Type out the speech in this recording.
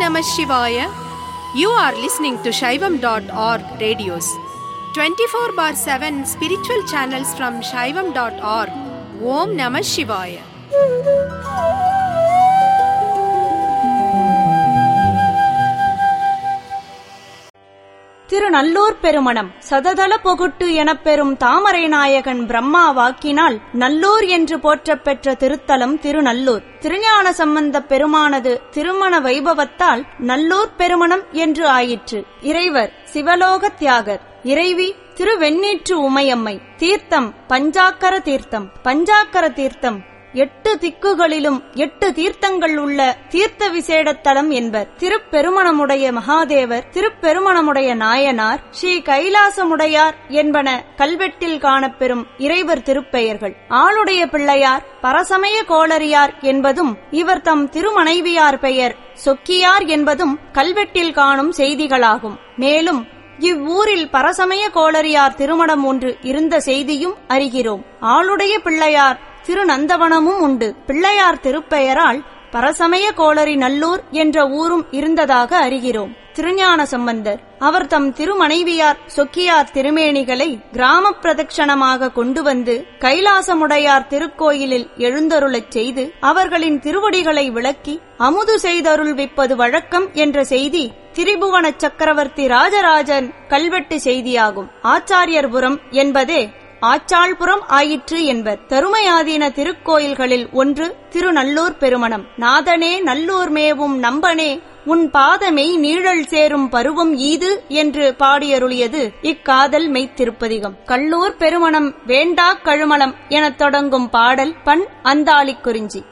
Namah Shivaya. You are listening to Shaivam.org radios. 24 bar 7 spiritual channels from Shaivam.org. Om Namah Shivaya. Thirunallur Perumanam சததள பொகுட்டு எனப் பெறும் தாமரை நாயகன் பிரம்மா வாக்கினால் நல்லூர் என்று போற்றப் பெற்ற திருத்தலம் திருநல்லூர் திருஞான சம்பந்த பெருமானது திருமண வைபவத்தால் நல்லூர் பெருமணம் என்று ஆயிற்று இறைவர் சிவலோக தியாகர் இறைவி திருவெண்ணீற்று உமையம்மை தீர்த்தம் பஞ்சாக்கர தீர்த்தம் பஞ்சாக்கர தீர்த்தம் எட்டு திக்குகளிலும் எட்டு தீர்த்தங்கள் உள்ள தீர்த்த விசேடத்தலம் என்பர் திருப்பெருமணமுடைய மகாதேவர் திருப்பெருமணமுடைய நாயனார் ஸ்ரீ கைலாசமுடையார் என்பன கல்வெட்டில் காணப்பெறும் இறைவர் திருப்பெயர்கள் ஆளுடைய பிள்ளையார் பரசமய கோளரியார் என்பதும் இவர் தம் திருமனைவியார் பெயர் சொக்கியார் என்பதும் கல்வெட்டில் காணும் செய்திகளாகும் மேலும் இவ்வூரில் பரசமய கோளரியார் திருமணம் ஒன்று இருந்த செய்தியும் அறிகிறோம் ஆளுடைய பிள்ளையார் திருநந்தவனமும் உண்டு பிள்ளையார் திருப்பெயரால் பரசமய கோளரி நல்லூர் என்ற ஊரும் இருந்ததாக அறிகிறோம் திருஞான சம்பந்தர் அவர் தம் திருமனைவியார் சொக்கியார் திருமேனிகளை கிராம பிரதட்சணமாக கொண்டு வந்து கைலாசமுடையார் திருக்கோயிலில் எழுந்தருளச் செய்து அவர்களின் திருவடிகளை விளக்கி அமுது செய்தருள்விப்பது வழக்கம் என்ற செய்தி திரிபுவன சக்கரவர்த்தி ராஜராஜன் கல்வெட்டு செய்தியாகும் ஆச்சாரியர்புரம் என்பதே ஆச்சாள்புரம் ஆயிற்று என்பர் தருமையாதீன திருக்கோயில்களில் ஒன்று திருநல்லூர் பெருமணம் நாதனே நல்லூர் மேவும் நம்பனே உன் பாதமை நீழல் சேரும் பருவம் ஈது என்று பாடியருளியது இக்காதல் மெய்த்திருப்பதிகம் கல்லூர் பெருமணம் வேண்டா கழுமலம் எனத் தொடங்கும் பாடல் பண் அந்தாளிக் குறிஞ்சி